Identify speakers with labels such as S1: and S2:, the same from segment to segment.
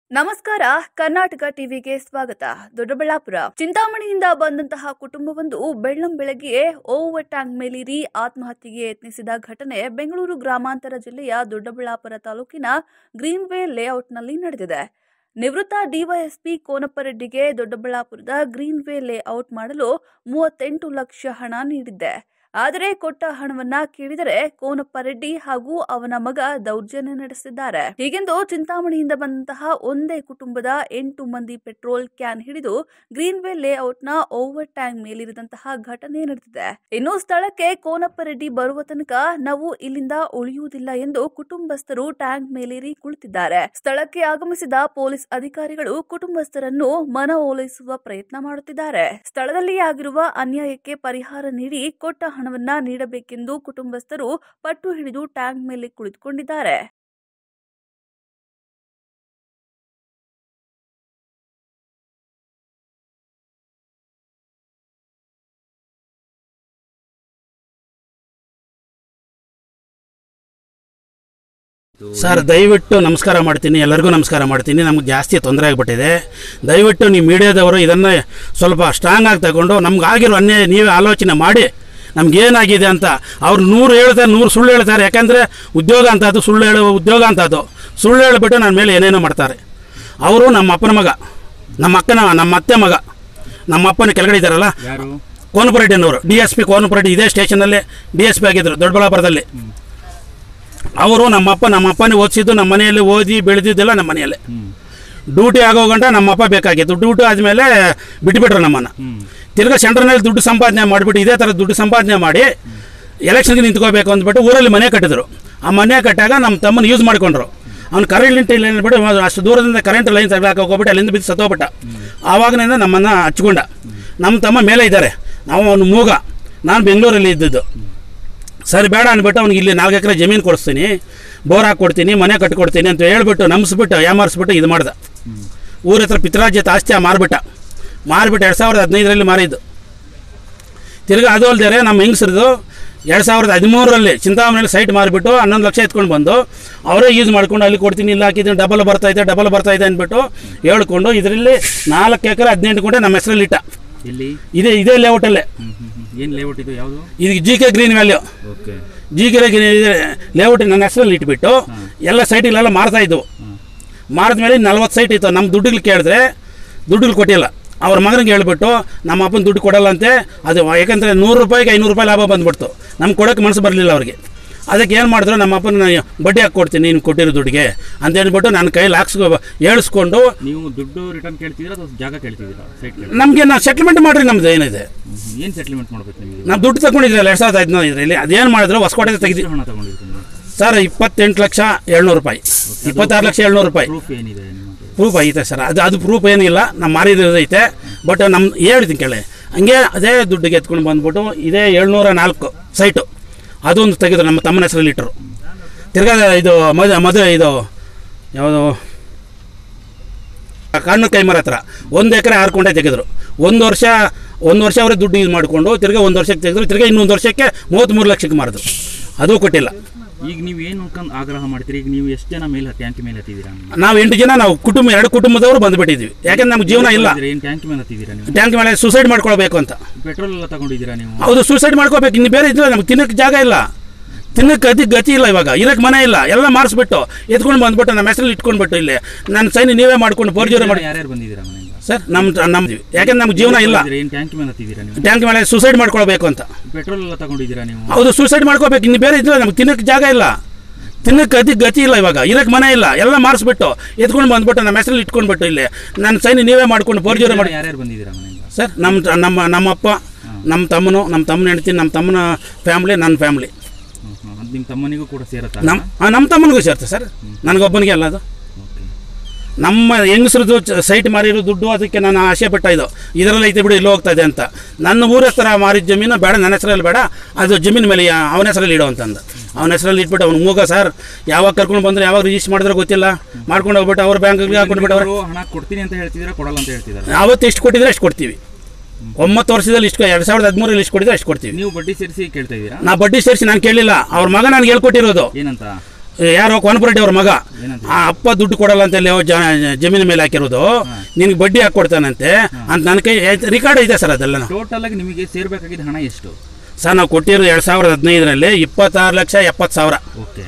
S1: ನಮಸ್ಕಾರ ಕರ್ನಾಟಕ ಟಿವಿಗೆ ಸ್ವಾಗತ ದೊಡ್ಡಬಳ್ಳಾಪುರ ಚಿಂತಾಮಣಿಯಿಂದ ಬಂದಂತಹ ಕುಟುಂಬವೊಂದು ಬೆಳ್ಳಂ ಬೆಳಗ್ಗೆ ಓವರ್ ಟ್ಯಾಂಕ್ ಮೇಲಿರಿ ಆತ್ಮಹತ್ಯೆಗೆ ಯತ್ನಿಸಿದ ಘಟನೆ ಬೆಂಗಳೂರು ಗ್ರಾಮಾಂತರ ಜಿಲ್ಲೆಯ ದೊಡ್ಡಬಳ್ಳಾಪುರ ತಾಲೂಕಿನ ಗ್ರೀನ್ವೇ ಲೇಔಟ್ನಲ್ಲಿ ನಡೆದಿದೆ ನಿವೃತ್ತ ಡಿವೈಎಸ್ಪಿ ಕೋನಪ್ಪರೆಡ್ಡಿಗೆ ದೊಡ್ಡಬಳ್ಳಾಪುರದ ಗ್ರೀನ್ವೇ ಲೇಔಟ್ ಮಾಡಲು ಮೂವತ್ತೆಂಟು ಲಕ್ಷ ಹಣ ನೀಡಿದ್ದೆ ಆದರೆ ಕೊಟ್ಟ ಹಣವನ್ನ ಕೇಳಿದರೆ ಕೋನಪ್ಪ ರೆಡ್ಡಿ ಹಾಗೂ ಅವನ ಮಗ ದೌರ್ಜನ್ಯ ನಡೆಸಿದ್ದಾರೆ ಹೀಗೆಂದು ಚಿಂತಾಮಣಿಯಿಂದ ಬಂದಂತಹ ಒಂದೇ ಕುಟುಂಬದ ಎಂಟು ಮಂದಿ ಪೆಟ್ರೋಲ್ ಕ್ಯಾನ್ ಹಿಡಿದು ಗ್ರೀನ್ವೇ ಲೇಔಟ್ನ ಓವರ್ ಟ್ಯಾಂಕ್ ಮೇಲಿರಿದಂತಹ ಘಟನೆ ನಡೆದಿದೆ ಇನ್ನು ಸ್ಥಳಕ್ಕೆ ಕೋನಪ್ಪ ರೆಡ್ಡಿ ಬರುವ ತನಕ ನಾವು ಇಲ್ಲಿಂದ ಉಳಿಯುವುದಿಲ್ಲ ಎಂದು ಕುಟುಂಬಸ್ಥರು ಟ್ಯಾಂಕ್ ಮೇಲೇರಿ ಕುಳಿತಿದ್ದಾರೆ ಸ್ಥಳಕ್ಕೆ ಆಗಮಿಸಿದ ಪೊಲೀಸ್ ಅಧಿಕಾರಿಗಳು ಕುಟುಂಬಸ್ಥರನ್ನು ಮನವೊಲಿಸುವ ಪ್ರಯತ್ನ ಮಾಡುತ್ತಿದ್ದಾರೆ ಸ್ಥಳದಲ್ಲಿ ಆಗಿರುವ ಅನ್ಯಾಯಕ್ಕೆ ಪರಿಹಾರ ನೀಡಿ ಕೊಟ್ಟ ಹಣವನ್ನ ನೀಡಬೇಕೆಂದು ಕುಟುಂಬಸ್ಥರು ಪಟ್ಟು ಹಿಡಿದು ಟ್ಯಾಂಕ್ ಮೇಲೆ ಕುಳಿತುಕೊಂಡಿದ್ದಾರೆ
S2: ಸರ್ ದಯವಿಟ್ಟು ನಮಸ್ಕಾರ ಮಾಡ್ತೀನಿ ಎಲ್ಲರಿಗೂ ನಮಸ್ಕಾರ ಮಾಡ್ತೀನಿ ನಮ್ಗೆ ಜಾಸ್ತಿ ತೊಂದರೆ ಆಗಿಬಿಟ್ಟಿದೆ ದಯವಿಟ್ಟು ನೀವು ಮೀಡಿಯಾದವರು ಇದನ್ನು ಸ್ವಲ್ಪ ಸ್ಟ್ರಾಂಗ್ ಆಗಿ ತಗೊಂಡು ನಮ್ಗೆ ಆಗಿರೋ ಅನ್ಯಾಯ ನೀವೇ ಆಲೋಚನೆ ಮಾಡಿ ನಮ್ಗೇನಾಗಿದೆ ಅಂತ ಅವ್ರು ನೂರು ಹೇಳ್ತಾರೆ ನೂರು ಸುಳ್ಳು ಹೇಳ್ತಾರೆ ಯಾಕಂದರೆ ಉದ್ಯೋಗ ಅಂತ ಅದು ಸುಳ್ಳು ಹೇಳುವ ಉದ್ಯೋಗ ಅಂತ ಅದು ಸುಳ್ಳು ಹೇಳಿಬಿಟ್ಟು ನನ್ನ ಮೇಲೆ ಏನೇನೋ ಮಾಡ್ತಾರೆ ಅವರು ನಮ್ಮ ಅಪ್ಪನ ಮಗ ನಮ್ಮ ಅಕ್ಕನ ನಮ್ಮ ಅತ್ತೆ ಮಗ ನಮ್ಮ ಅಪ್ಪನ ಕೆಳಗಡೆ ಇದ್ದಾರಲ್ಲ
S3: ಯಾರು
S2: ಕೋನಪುರೆಡ್ಡಿನವರು ಡಿ ಎಸ್ ಪಿ ಕೋನಪುರೆಡ್ಡಿ ಇದೇ ಸ್ಟೇಷನಲ್ಲಿ ಡಿ ಎಸ್ ಪಿ ಆಗಿದ್ದರು ದೊಡ್ಡಬಳ್ಳಾಪುರದಲ್ಲಿ ಅವರು ನಮ್ಮಪ್ಪ ನಮ್ಮಪ್ಪನೇ ಓದಿಸಿದ್ದು ನಮ್ಮ ಮನೆಯಲ್ಲಿ ಓದಿ ಬೆಳೆದಿದ್ದೆಲ್ಲ ನಮ್ಮ ಮನೆಯಲ್ಲೇ
S3: ಹ್ಮ್
S2: ಡ್ಯೂಟಿ ಆಗೋ ಗಂಟ ನಮ್ಮಪ್ಪ ಬೇಕಾಗಿತ್ತು ಡ್ಯೂಟಿ ಆದಮೇಲೆ ಬಿಟ್ಬಿಟ್ರು ನಮ್ಮನ್ನು
S3: ಹ್ಮ್
S2: ತಿರ್ಗಾ ಸೆಂಟ್ರ್ನಲ್ಲಿ ದುಡ್ಡು ಸಂಪಾದನೆ ಮಾಡಿಬಿಟ್ಟು ಇದೇ ಥರ ದುಡ್ಡು ಸಂಪಾದನೆ ಮಾಡಿ ಎಲೆಕ್ಷನ್ಗೆ ನಿಂತ್ಕೋಬೇಕು ಅಂದ್ಬಿಟ್ಟು ಊರಲ್ಲಿ ಮನೆ ಕಟ್ಟಿದ್ರು ಆ ಮನೆ ಕಟ್ಟಾಗ ನಮ್ಮ ತಮ್ಮನ ಯೂಸ್ ಮಾಡ್ಕೊಂಡ್ರು ಅವ್ನು ಕರೆಂಟ್ ಲೈನ್ ಬಿಟ್ಟು ಅಷ್ಟು ದೂರದಿಂದ ಕರೆಂಟ್ ಲೈನ್ ತಗೊಳಕ್ಕೆ ಹೋಗ್ಬಿಟ್ಟು ಅಲ್ಲಿಂದ ಬಿದ್ದು ಸತ್ತೋಗ್ಬಿಟ್ಟ ಆವಾಗಿನಿಂದ ನಮ್ಮನ್ನು ಹಚ್ಕೊಂಡ ನಮ್ಮ ತಮ್ಮ ಮೇಲೆ ಇದ್ದಾರೆ ನಾವು ಅವನು ಮೂಗ ನಾನು ಬೆಂಗಳೂರಲ್ಲಿ ಇದ್ದಿದ್ದು ಸರಿ ಬೇಡ ಅಂದ್ಬಿಟ್ಟು ಅವ್ನಿಗೆ ಇಲ್ಲಿ ನಾಲ್ಕು ಎಕರೆ ಜಮೀನು ಕೊಡಿಸ್ತೀನಿ ಬೋರ್ ಹಾಕ್ಕೊಡ್ತೀನಿ ಮನೆ ಕಟ್ಕೊಡ್ತೀನಿ ಅಂತ ಹೇಳ್ಬಿಟ್ಟು ನಂಬಿಸ್ಬಿಟ್ಟು ಯಾಮಾರಿಸ್ಬಿಟ್ಟು ಇದು ಮಾಡ್ದೆ ಊರ ಹತ್ರ ಪಿತ್ರಾಜ್ಯತ ಆಸ್ತಿ ಮಾರ್ಬಿಟ್ಟ ಮಾರ್ಬಿಟ್ಟು ಎರಡು ಸಾವಿರದ ಹದಿನೈದರಲ್ಲಿ ಮಾರಿದ್ದು ತಿರ್ಗಿ ಅದು ಅಲ್ದೇರೆ ನಮ್ಮ ಹೆಂಗಸ್ರದ್ದು ಎರಡು ಸಾವಿರದ ಹದಿಮೂರರಲ್ಲಿ ಚಿಂತಾಮಣಿಯಲ್ಲಿ ಸೈಟ್ ಮಾರಿಬಿಟ್ಟು ಹನ್ನೊಂದು ಲಕ್ಷ ಎತ್ಕೊಂಡು ಬಂದು ಅವರೇ ಯೂಸ್ ಮಾಡ್ಕೊಂಡು ಅಲ್ಲಿ ಕೊಡ್ತೀನಿ ಇಲ್ಲ ಹಾಕಿದ್ದೀನಿ ಡಬಲ್ ಬರ್ತಾಯಿದೆ ಡಬಲ್ ಬರ್ತಾಯಿದೆ ಅಂದ್ಬಿಟ್ಟು ಹೇಳ್ಕೊಂಡು ಇದರಲ್ಲಿ ನಾಲ್ಕು ಎಕರೆ ಹದಿನೆಂಟು ಗುಂಟೆ ನಮ್ಮ ಹೆಸರಲ್ಲಿ ಇಟ್ಟ
S3: ಎಲ್ಲಿ
S2: ಇದೇ ಇದೇ ಲೇಔಟಲ್ಲೇ
S3: ಹ್ಮ್ ಹ್ಮ್ ಹ್ಮ್ ಏನು ಲೇಔಟ್ ಇದು ಯಾವುದು
S2: ಇದು G K green value
S3: okay
S2: G K layout ನನ್ನ ಹೆಸರಲ್ಲಿ ಇಟ್ಬಿಟ್ಟು ಎಲ್ಲ ಸೈಟಿಗಳೆಲ್ಲ ಮಾರ್ತಾ ಇದ್ದವು ಮಾರಿದ್ಮೇಲೆ ನಲ್ವತ್ತು ಸೈಟ್ ಇತ್ತು ನಮ್ಮ ದುಡ್ಡುಗಳು ಕೇಳಿದ್ರೆ ದುಡ್ಡುಗಳು ಕೊಟ್ಟಿಲ್ಲ ಅವ್ರ ಮಗನಿಗೆ ಹೇಳ್ಬಿಟ್ಟು ನಮ್ಮ ಅಪ್ಪನ ದುಡ್ಡು ಕೊಡಲ್ಲಂತೆ ಅದು ಯಾಕಂದರೆ ನೂರು ರೂಪಾಯಿಗೆ ಐನೂರು ರೂಪಾಯಿ ಲಾಭ ಬಂದ್ಬಿಡ್ತು ನಮ್ಗೆ ಕೊಡೋಕ್ಕೆ ಮನಸ್ಸು ಬರಲಿಲ್ಲ ಅವ್ರಿಗೆ ಅದಕ್ಕೆ ಏನು ಮಾಡಿದ್ರು ನಮ್ಮ ಅಪ್ಪನ ಬಡ್ಡಿ ಹಾಕಿ ಕೊಡ್ತೀನಿ ನೀನು ಕೊಟ್ಟಿರೋ ದುಡ್ಡಿಗೆ ಅಂತ ಹೇಳ್ಬಿಟ್ಟು ನನ್ನ ಕೈಲಿ ಹಾಕ್ಸ್ಕೊ ಹೇಳಿಸ್ಕೊಂಡು
S3: ನೀವು ದುಡ್ಡು ರಿಟರ್ನ್ ಕೇಳ್ತಿದ್ದೀರಾ ಅಥವಾ ಜಾಗ ಕೇಳ್ತಿದ್ದೀರಾ ಸೈಟ್ ಕೇಳಿ
S2: ನಮಗೆ ನಾವು ಸೆಟ್ಲ್ಮೆಂಟ್ ಮಾಡಿರಿ ನಮ್ಮದು ಏನಿದೆ
S3: ಏನು ಸೆಟ್ಲ್ಮೆಂಟ್ ಮಾಡ್ಬೇಕು ನಿಮಗೆ
S2: ನಾವು ದುಡ್ಡು ತಗೊಂಡಿದ್ರಲ್ಲ ಎರಡು ಸಾವಿರದ ಹದಿನೈದರಲ್ಲಿ ಅದೇನು ಮಾಡಿದ್ರು ಹೊಸಕೋಟೆ ತೆಗೆದು
S3: ಎಷ್ಟು ಹಣ ತಗೊಂಡಿರ್ತೀನಿ ನೀವು
S2: ಸರ್ ಇಪ್ಪತ್ತೆಂಟು ಲಕ್ಷ ಏಳ್ನೂರು ರೂಪಾಯಿ ಇಪ್ಪತ್ತಾರು ಲಕ್ಷ ಏಳ್ನೂರು ರೂಪಾಯಿ
S3: ಪ್ರೂಫ್ ಏನಿದೆ ನಿಮ್ಮ ಹತ್ರ?
S2: ಪ್ರೂಫ್ ಐತೆ ಸರ್ ಅದು ಅದು ಪ್ರೂಫ್ ಏನಿಲ್ಲ ನಮ್ಮ ಮಾರಿದೈತೆ ಬಟ್ ನಮ್ಮ ಹೇಳ್ತೀನಿ ಕೇಳಿ ಹಂಗೆ ಅದೇ ದುಡ್ಡಿಗೆ ಎತ್ಕೊಂಡು ಬಂದ್ಬಿಟ್ಟು ಇದೇ ಏಳ್ನೂರ ನಾಲ್ಕು ಸೈಟು ಅದೊಂದು ತೆಗೆದ್ರು ನಮ್ಮ ತಮ್ಮನ ಹೆಸರಲ್ಲಿ ಇಟ್ಟರು ತಿರ್ಗಾ ಇದು ಮದ ಮದುವೆ ಇದು ಯಾವುದು ಕಣ್ಣು ಕೈಮರ ಹತ್ರ ಒಂದು ಎಕರೆ ಆರ್ಕೊಂಡೆ ತೆಗೆದ್ರು ಒಂದು ವರ್ಷ ಒಂದು ವರ್ಷ ಅವರೇ ದುಡ್ಡು ಯೂಸ್ ಮಾಡಿಕೊಂಡು ತಿರ್ಗಾ ಒಂದು ವರ್ಷಕ್ಕೆ ತೆಗೆದ್ರು ತಿರ್ಗಾ ಇನ್ನೊಂದು ವರ್ಷಕ್ಕೆ ಮೂವತ್ತ್ಮೂರು ಲಕ್ಷಕ್ಕೆ ಮಾರಿದ್ರು ಅದು ಕೊಟ್ಟಿಲ್ಲ
S3: ಈಗ ನೀವು ಏನು ಅನ್ಕೊಂಡು ಆಗ್ರಹ ಮಾಡ್ತೀರಿ ಈಗ ನೀವು ಎಷ್ಟು ಜನ ಮೇಲೆ ಟ್ಯಾಂಕ್ ಮೇಲೆ ಹತ್ತಿದ್ದೀರಾ ನೀವು
S2: ನಾವು ಎಂಟು ಜನ ನಾವು ಕುಟುಂಬ ಎರಡು ಕುಟುಂಬದವರು ಬಂದುಬಿಟ್ಟಿದ್ವಿ ಯಾಕಂದ್ರೆ ನಮ್ಗೆ ಜೀವನ ಇಲ್ಲ
S3: ಏನು ಟ್ಯಾಂಕ್ ಮೇಲೆ ಹತ್ತಿದ್ದೀರಾ ನೀವು
S2: ಟ್ಯಾಂಕ್ ಮೇಲೆ ಸೂಸೈಡ್ ಮಾಡ್ಕೊಳ್ಬೇಕು ಅಂತ
S3: ಪೆಟ್ರೋಲ್ ಎಲ್ಲ ತಗೊಂಡಿದ್ದೀರಾ ನೀವು
S2: ಹೌದು ಸೂಸೈಡ್ ಮಾಡ್ಕೋಬೇಕು ಇನ್ನು ಬೇರೆ ಇದ್ರೆ ನಮ್ಗೆ ತಿನ್ನಕ್ಕೆ ಜಾಗ ಇಲ್ಲ ತಿನ್ನಕ್ಕೆ ಗತಿ ಗತಿ ಇಲ್ಲ ಇವಾಗ ಇರಕ್ಕೆ ಮನೆ ಇಲ್ಲ ಎಲ್ಲ ಮಾರಿಸ್ಬಿಟ್ಟು ಎತ್ಕೊಂಡು ಬಂದ್ಬಿಟ್ಟು ನಮ್ಮ ಹೆಸರಲ್ಲಿ ಇಟ್ಕೊಂಡ್ಬಿಟ್ಟು ಇಲ್ಲಿ ನನ್ನ ಸೈನ್ ನೀವೇ ಮಾಡ್ಕೊಂಡು ಫೋರ್ಜರಿ ಮಾಡಿ
S3: ಯಾರ್ಯಾರು ಬಂದಿದ್ದೀರಾ ಮನೆಯಿಂದ
S2: ಸರ್ ನಮ್ಮ ನಮ್ಮ ಯಾಕಂದ್ರೆ ನಮ್ಗೆ ಜೀವನ ಇಲ್ಲ
S3: ಏನು ಟ್ಯಾಂಕ್ ಮೇಲೆ ಹತ್ತಿದ್ದೀರಾ ನೀವು
S2: ಟ್ಯಾಂಕ್ ಮೇಲೆ ಸೂಸೈಡ್ ಮಾಡ್ಕೊಳ್ಬೇಕು ಅಂತ
S3: ಪೆಟ್ರೋಲ್ ಎಲ್ಲ ತಗೊಂಡಿದ್ದೀರಾ ನೀವು
S2: ಹೌದು ಸೂಸೈಡ್ ಮಾಡ್ಕೋಬೇಕು ಇನ್ನು ಬೇರೆ ಇದ್ರೆ ನಮ್ಗೆ ತಿನ್ನಕ್ಕೆ ಜಾಗ ಇಲ್ಲ ತಿನ್ನಕ್ಕೆ ಗತಿ ಗತಿ ಇಲ್ಲ ಇವಾಗ ಇರಕ್ಕೆ ಮನೆ ಇಲ್ಲ ಎಲ್ಲ ಮಾರಿಸ್ಬಿಟ್ಟು ಎತ್ಕೊಂಡು ಬಂದ್ಬಿಟ್ಟು ನಮ್ಮ ಹೆಸರಲ್ಲಿ ಇಟ್ಕೊಂಡ್ಬಿಟ್ಟು ಇಲ್ಲಿ ನನ್ನ ಸೈನ್ ನೀವೇ ಮಾಡ್ಕೊಂಡು ಫೋರ್ಜರಿ ಮಾಡಿ
S3: ಯಾರ್ಯಾರು ಬಂದಿದ್ದೀರಾ ಮನೆಯಿಂದ
S2: ಸರ್ ನಮ್ಮ ನಮ್ಮ ನಮ್ಮಪ್ಪ ನಮ್ಮ ತಮ್ಮನು ನಮ್ಮ ತಮ್ಮನ ಹೆಂಡ್ತಿ ನಮ್ಮ ತಮ್ಮನ ಫ್ಯಾಮ್ಲಿ ನನ್ನ ಫ್ಯಾಮ್ಲಿ
S3: ಹ್ಮ್, ಹ್ಮ್. ಅದು ನಿಮ್ಮ ತಮ್ಮನಿಗೂ ಕೂಡ ಸೇರತ್ತಾ
S2: ನಮ್ಮ ಆ, ನಮ್ಮ ತಮ್ಮನಿಗೂ ಸೇರ್ತೆ ಸರ್ ನನಗೊಬ್ಬನಿಗೆ ಅಲ್ಲ ಅದು
S3: ಓಕೆ
S2: ನಮ್ಮ ಹೆಂಗಸ್ರದ್ದು ಸೈಟ್ ಮಾರಿರೋ ದುಡ್ಡು ಅದಕ್ಕೆ ನಾನು ಆಸೆ ಪಟ್ಟ ಇದು ಇದರಲ್ಲಿ ಐತೆ ಬಿಡು ಇಲ್ಲಿ ಹೋಗ್ತಾ ಇದೆ ಅಂತ ನನ್ನ ಊರ ಹತ್ರ ಮಾರಿದ ಜಮೀನು ಬೇಡ ನನ್ನ ಹೆಸರಲ್ಲಿ ಬೇಡ ಅದು ಜಮೀನು ಮೇಲೆ ಯಾ- ಅವನ ಹೆಸರಲ್ಲಿ ಇಡು ಅಂತಂದು ಅವನ ಹೆಸರಲ್ಲಿ ಇಟ್ಬಿಟ್ಟು ಅವ್ನು ಮೂಗ ಸರ್ ಯಾವಾಗ ಕರ್ಕೊಂಡು ಬಂದ್ರೆ ಯಾವಾಗ ರಿಜಿಸ್ಟರ್ ಮಾಡಿದ್ರೆ ಗೊತ್ತಿಲ್ಲ ಮಾಡ್ಕೊಂಡು ಹೋಗ್ಬಿಟ್ಟು ಅವ್ರ ಬ್ಯಾಂಕ್ಗೆ ಹಾಕೊಂಡ್ಬಿಟ್ಟು ಅವ್ರು
S3: ಅವ್ರು ಹಣ ಕೊಡ್ತೀನಿ ಅಂತ ಹೇಳ್ತಿದ್ದೀರಾ ಕೊಡಲ್ಲ ಅಂತ ಹೇಳ್ತಿದ್ದಾರೆ
S2: ಯಾವತ್ತು ಎಷ್ಟು ಕೊಟ್ಟಿದ್ರೆ ಅಷ್ಟು ಕೊಡ್ತೀವಿ ಒಂಬತ್ತು ವರ್ಷದಲ್ಲಿ ಇಷ್ಟು ಎರಡು ಸಾವಿರದ ಹದಿಮೂರಲ್ಲಿ ಇಷ್ಟು ಕೊಟ್ಟಿದ್ರೆ ಅಷ್ಟು ಕೊಡ್ತೀವಿ
S3: ನೀವು ಬಡ್ಡಿ ಸೇರಿಸಿ ಕೇಳ್ತಾ ಇದ್ದೀರಾ
S2: ನಾ ಬಡ್ಡಿ ಸೇರಿಸಿ ನಾನು ಕೇಳಿಲ್ಲ ಅವ್ರ ಮಗ ನನಗೆ ಹೇಳ್ಕೊಟ್ಟಿರೋದು
S3: ಏನಂತ
S2: ಯಾರೋ ಕೊನಪರೆಡ್ಡಿ ಅವ್ರ ಮಗ
S3: ಏನಂತ
S2: ಆ ಅಪ್ಪ ದುಡ್ಡು ಕೊಡಲ್ಲ ಅಂತ ಹೇಳಿ ಜ- ಜಮೀನು ಮೇಲೆ ಹಾಕಿರೋದು ನಿನಗೆ ಬಡ್ಡಿ ಹಾಕಿ ಕೊಡ್ತಾನಂತೆ ಅಂತ ನನ್ನ ಕೈ ರಿಕಾರ್ಡ್ ಇದೆ ಸರ್ ಅದೆಲ್ಲ
S3: ಟೋಟಲ್ ಆಗಿ ನಿಮಗೆ ಸೇರ್ಬೇಕಾಗಿದ್ದ ಹಣ ಎಷ್ಟು
S2: ಸರ್ ನಾವು ಕೊಟ್ಟಿರೋ ಎರಡು ಸಾವಿರದ ಹದಿನೈದರಲ್ಲಿ ಇಪ್ಪತ್ತಾರು ಲಕ್ಷ ಎಪ್ಪತ್ತು ಸಾವಿರ
S3: ಓಕೆ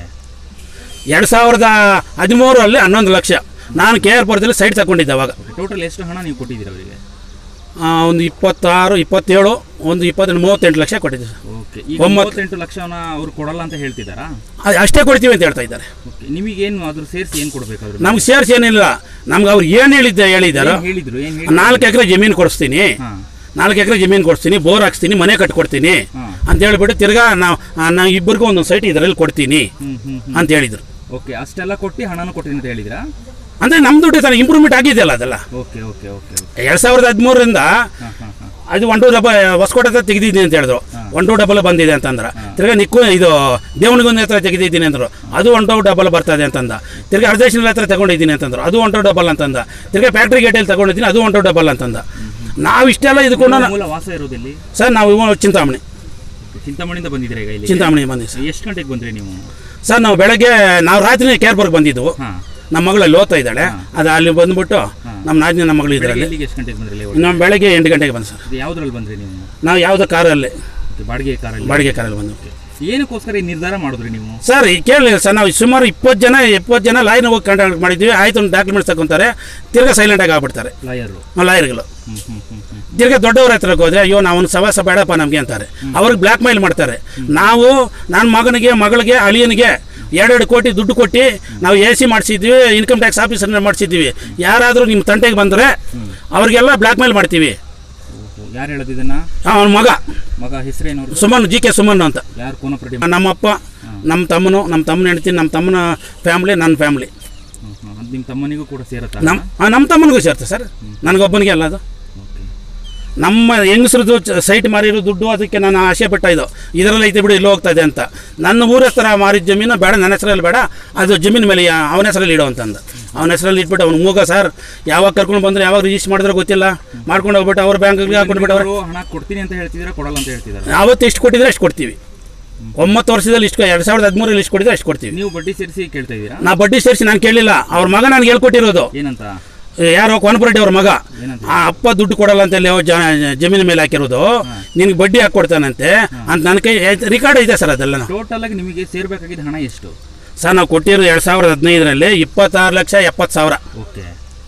S2: ಎರಡು ಸಾವಿರದ ಹದಿಮೂರರಲ್ಲಿ ಹನ್ನೊಂದು ಲಕ್ಷ ನಾನು ಕೆ ಆರ್ ಪುರದಲ್ಲಿ ಸೈಟ್ ತಗೊಂಡಿದ್ದೆ ಅವಾಗ
S3: ಟೋಟಲ್ ಎಷ್ಟು ಹಣ ನೀವು ಕೊಟ್ಟಿದ್ದೀರಾ ಅವರಿಗೆ
S2: ಆ, ಒಂದು ಇಪ್ಪತ್ತಾರು ಇಪ್ಪತ್ತೇಳು ಒಂದು ಇಪ್ಪತ್ತೆಂಟು ಮೂವತ್ತೆಂಟು ಲಕ್ಷ ಕೊಟ್ಟಿದ್ದೆ ಸರ್
S3: ಓಕೆ ಈಗ
S2: ಒಂಬತ್ತು.
S3: ಮೂವತ್ತೆಂಟು ಲಕ್ಷನ ಅವ್ರು ಕೊಡಲ್ಲ ಅಂತ ಹೇಳ್ತಿದ್ದಾರಾ
S2: ಅದು ಅಷ್ಟೇ ಕೊಡ್ತೀವಿ ಅಂತ ಹೇಳ್ತಾ ಇದ್ದಾರೆ
S3: ಓಕೆ ನಿಮಗೇನು ಅದ್ರ ಸೇರಿಸಿ ಏನು ಕೊಡಬೇಕಾದ್ರು
S2: ನಮ್ಗೆ ಸೇರ್ಸಿ ಏನಿಲ್ಲ ನಮ್ಗೆ ಅವ್ರು ಏನು ಹೇಳಿದ್ದೆ ಹೇಳಿದ್ದಾರೋ
S3: ಏನ್ ಹೇಳಿದ್ರು ಏನು ಹೇಳಿ
S2: ನಾಲ್ಕು ಎಕರೆ ಜಮೀನು ಕೊಡಿಸ್ತೀನಿ
S3: ಹಾಂ
S2: ನಾಲ್ಕು ಎಕರೆ ಜಮೀನು ಕೊಡಿಸ್ತೀನಿ ಬೋರ್ ಹಾಕ್ಸ್ತೀನಿ ಮನೆ ಕಟ್ಕೊಡ್ತೀನಿ
S3: ಹಾಂ
S2: ಅಂತ ಹೇಳ್ಬಿಟ್ಟು ತಿರ್ಗಾ ನಾವು ನಾವು ಇಬ್ಬರಿಗೂ ಒಂದೊಂದು ಸೈಟ್ ಇದರಲ್ಲಿ ಕೊಡ್ತೀನಿ
S3: ಹ್ಞೂ ಹ್ಞೂ ಹ್ಞೂ
S2: ಅಂತ ಹೇಳಿದರು
S3: ಓಕೆ ಅಷ್ಟೆಲ್ಲ ಕೊಟ್ಟು ಹಣನ ಕೊಟ್ಟಿನಿ ಅಂತ ಹೇಳಿದ್ರಾ
S2: ಅಂದರೆ ನಮ್ಮ ದುಡ್ಡು ತಾನೆ ಇಂಪ್ರೂವ್ಮೆಂಟ್ ಆಗಿದೆಯಲ್ಲ ಅದೆಲ್ಲ
S3: ಓಕೆ ಓಕೆ ಓಕೆ ಓಕೆ
S2: ಎರಡು ಸಾವಿರದ ಹದಿಮೂರರಿಂದ
S3: ಹಾಂ ಹಾಂ ಹಾಂ
S2: ಅದು ಒನ್ ಟು ಡಬಲ್ ಹೊಸಕೋಟೆ ಹತ್ರ ತೆಗೆದಿದ್ದೀನಿ ಅಂತ ಹೇಳಿದ್ರು ಒನ್ ಟು ಡಬಲ್ ಬಂದಿದೆ ಅಂತಂದ್ರೆ ತಿರ್ಗಾ ನಿಕ್ಕು ಇದು ದೇವನಗುಂದ ಹತ್ರ ತೆಗೆದಿದ್ದೀನಿ ಅಂದರು ಅದು ಒನ್ ಟು ಡಬಲ್ ಬರ್ತದೆ ಅಂತಂದ ತಿರ್ಗಾ ಅರ್ಧೇಶನ ಹತ್ರ ತಗೊಂಡಿದ್ದೀನಿ ಅಂತಂದ್ರು ಅದು ಒನ್ ಟು ಡಬಲ್ ಅಂತಂದ ತಿರ್ಗಾ ಫ್ಯಾಕ್ಟ್ರಿ ಗೇಟಲ್ಲಿ ತಗೊಂಡಿದ್ದೀನಿ ಅದು ಒನ್ ಟು ಡಬಲ್ ಅಂತಂದ ನಾವು ಇಷ್ಟೆಲ್ಲ ಇದಕೊಂಡು
S3: ನಿಮ್ಮ ಮೂಲ ವಾಸ ಇರೋದೆಲ್ಲಿ
S2: ಸರ್ ನಾವು ಇವ ಚಿಂತಾಮಣಿ
S3: ಚಿಂತಾಮಣಿಯಿಂದ ಬಂದಿದ್ದೀರಾ ಈಗ ಇಲ್ಲಿ
S2: ಚಿಂತಾಮಣಿ ಬಂದಿವಿ ಸರ್
S3: ಎಷ್ಟು ಗಂಟೆಗೆ ಬಂದ್ರಿ ನೀವು
S2: ಸರ್ ನಾವು ಬೆಳಗ್ಗೆ ನಾವು ರಾತ್ರಿ ಕೇರ್ಬರ್ಗ್ ಬಂದಿದ್ವು
S3: ಹಾಂ
S2: ನಮ್ಮ ಮಗಳಲ್ಲಿ ಓದ್ತಾ ಇದ್ದಾಳೆ ಅದು ಅಲ್ಲಿ ಬಂದ್ಬಿಟ್ಟು ನಮ್ಮ ನಾದಿನ ನಮ್ಮ ಮಗಳು ಇದರಲ್ಲಿ
S3: ಎಲ್ಲಿಗೆ ಎಷ್ಟು ಗಂಟೆಗೆ ಬಂದ್ರಿ
S2: ನಮ್ಮ ಬೆಳಗ್ಗೆ ಎಂಟು ಗಂಟೆಗೆ ಬಂದು ಸರ್
S3: ಇದು ಯಾವ್ದ್ರಲ್ಲಿ ಬಂದ್ರಿ ನೀವು
S2: ನಾವು ಯಾವುದೋ ಕಾರಲ್ಲಿ
S3: Okay, ಬಾಡಿಗೆ ಕಾರಲ್ಲಿ
S2: ಬಾಡಿಗೆ ಕಾರಲ್ಲಿ ಬಂದು
S3: ಏನಕ್ಕೋಸ್ಕರ ಈ ನಿರ್ಧಾರ ಮಾಡಿದ್ರಿ ನೀವು
S2: ಸರ್ ಈ ಕೇಳಿ ಸರ್ ನಾವು ಸುಮಾರು ಇಪ್ಪತ್ತು ಜನ ಇಪ್ಪತ್ತು ಜನ ಲಾಯ್ನ ಹೋಗಿ ಕಾಂಟ್ಯಾಕ್ಟ್ ಮಾಡಿದ್ವಿ ಆಯ್ತು ಒಂದು ಡಾಕ್ಯುಮೆಂಟ್ಸ್ ತಗೊಂತಾರೆ ತಿರ್ಗಾ ಸೈಲೆಂಟಾಗಿ ಆಗ್ಬಿಡ್ತಾರೆ
S3: ಲಾಯರು
S2: ಲಾಯರ್ಗಳು
S3: ಹ್ಞೂ ಹ್ಞೂ ಹ್ಞೂ ಹ್ಞೂ
S2: ತಿರ್ಗಾ ದೊಡ್ಡವ್ರ ಹತ್ರಕ್ಕೆ ಹೋದ್ರೆ ಅಯ್ಯೋ ನಾವು ಸವಾಸ ಬೇಡಪ್ಪ ನಮಗೆ ಅಂತಾರೆ ಅವ್ರಿಗೆ ಬ್ಲ್ಯಾಕ್ ಮೇಲ್ ಮಾಡ್ತಾರೆ ನಾವು ನನ್ನ ಮಗನಿಗೆ ಮಗಳಿಗೆ ಅಳಿಯನಿಗೆ ಎರಡೆರಡು ಕೋಟಿ ದುಡ್ಡು ಕೊಟ್ಟು ನಾವು ಎ ಸಿ ಮಾಡಿಸಿದ್ವಿ ಇನ್ಕಮ್ ಟ್ಯಾಕ್ಸ್ ಆಫೀಸರ್ನ ಮಾಡಿಸಿದ್ವಿ ಯಾರಾದರೂ ನಿಮ್ಮ ತಂಟೆಗೆ ಬಂದರೆ ಅವ್ರಿಗೆಲ್ಲ ಬ್ಲ್ಯಾಕ್ ಮೇಲ್ ಮಾಡ್ತೀವಿ
S3: ಯಾರು ಹೇಳೋದಿದನ್ನ
S2: ಅವನ ಮಗ
S3: ಮಗ ಹೆಸರೇನವ್ರು
S2: ಸುಮನ್ ಜಿ ಕೆ ಸುಮನ್ ಅಂತ
S3: ಯಾರು ಕೋನಪ್ರಡಿ
S2: ನಮ್ಮಪ್ಪ ನಮ್ಮ ತಮ್ಮನು ನಮ್ಮ ತಮ್ಮನ ಹೆಂಡ್ತಿ ನಮ್ಮ ತಮ್ಮನ ಫ್ಯಾಮ್ಲಿ ನನ್ನ ಫ್ಯಾಮ್ಲಿ
S3: ಅದು ನಿಮ್ಮ ತಮ್ಮನಿಗೂ ಕೂಡ ಸೇರತ್ತಾ
S2: ನಮ್ಮ ನಮ್ಮ ತಮ್ಮನಿಗೂ ಸೇರುತ್ತೆ ಸರ್ ನನಗೊಬ್ಬನಿಗೆ ಅಲ್ಲ ಅದು
S3: ಓಕೆ
S2: ನಮ್ಮ ಹೆಂಗಸ್ರದ್ದು ಸೈಟ್ ಮಾರಿರೋ ದುಡ್ಡು ಅದಕ್ಕೆ ನಾನು ಆಸೆ ಪಟ್ಟ ಇದು ಇದರಲ್ಲಿ ಐತೆ ಬಿಡು ಇಲ್ಲಿ ಹೋಗ್ತಾ ಇದೆ ಅಂತ ನನ್ನ ಊರ ಹತ್ರ ಮಾರಿದ ಜಮೀನು ಬೇಡ ನನ್ನ ಹೆಸರಲ್ಲಿ ಬೇಡ ಅದು ಜಮೀನು ಮೇಲೆ ಯಾ- ಅವನ ಹೆಸರಲ್ಲಿ ಇಡೋ ಅಂತಂದ ಅವನ ಹೆಸರಲ್ಲಿ ಇಟ್ಬಿಟ್ಟು ಅವ್ನು ಮೂಗ ಸರ್ ಯಾವಾಗ ಕರ್ಕೊಂಡು ಬಂದ್ರೆ ಯಾವಾಗ ರಿಜಿಸ್ಟರ್ ಮಾಡಿದ್ರೆ ಗೊತ್ತಿಲ್ಲ ಮಾಡ್ಕೊಂಡು ಹೋಗ್ಬಿಟ್ಟು ಅವ್ರ ಬ್ಯಾಂಕ್ಗೆ ಹಾಕೊಂಡ್ಬಿಟ್ಟು ಅವ್ರು
S3: ಅವರು ಹಣ ಕೊಡ್ತೀನಿ ಅಂತ ಹೇಳ್ತಿದ್ದೀರಾ ಕೊಡಲ್ಲ ಅಂತ ಹೇಳ್ತಿದ್ದಾರೆ
S2: ಯಾವತ್ತು ಎಷ್ಟು ಕೊಟ್ಟಿದ್ರೆ ಅಷ್ಟು ಕೊಡ್ತೀವಿ ಒಂಬತ್ತು ವರ್ಷದಲ್ಲಿ ಇಷ್ಟು ಎರಡು ಸಾವಿರದ ಹದಿಮೂರಲ್ಲಿ ಎಷ್ಟು ಕೊಟ್ಟಿದ್ರೆ ಅಷ್ಟು ಕೊಡ್ತೀವಿ
S3: ನೀವು ಬಡ್ಡಿ ಸೇರಿಸಿ ಕೇಳ್ತಾ ಇದ್ದೀರಾ
S2: ನಾ ಬಡ್ಡಿ ಸೇರಿಸಿ ನಾನು ಕೇಳಲಿಲ್ಲ ಅವ್ರ ಮಗ ನನಗೆ ಹೇಳ್ಕೊಟ್ಟಿರೋದು
S3: ಏನಂತ
S2: ಯಾರೋ ಕೊನಪರೆಡ್ಡಿ ಅವ್ರ ಮಗ
S3: ಏನಂತ
S2: ಆ ಅಪ್ಪ ದುಡ್ಡು ಕೊಡಲ್ಲ ಅಂತ ಹೇಳಿ ಜ- ಜಮೀನು ಮೇಲೆ ಹಾಕಿರೋದು ನಿನಗೆ ಬಡ್ಡಿ ಹಾಕಿ ಕೊಡ್ತಾನಂತೆ ಅಂತ ನನ್ನ ಕೈ ರಿಕಾರ್ಡ್ ಇದೆ ಸರ್ ಅದೆಲ್ಲ
S3: ಟೋಟಲ್ ಆಗಿ ನಿಮಗೆ ಸೇರ್ಬೇಕಾಗಿದ್ದ ಹಣ ಎಷ್ಟು
S2: ಸರ್ ನಾವು ಕೊಟ್ಟಿರೋ ಎರಡು ಸಾವಿರದ ಹದಿನೈದರಲ್ಲಿ ಇಪ್ಪತ್ತಾರು ಲಕ್ಷ ಎಪ್ಪತ್ತು ಸಾವಿರ
S3: ಓಕೆ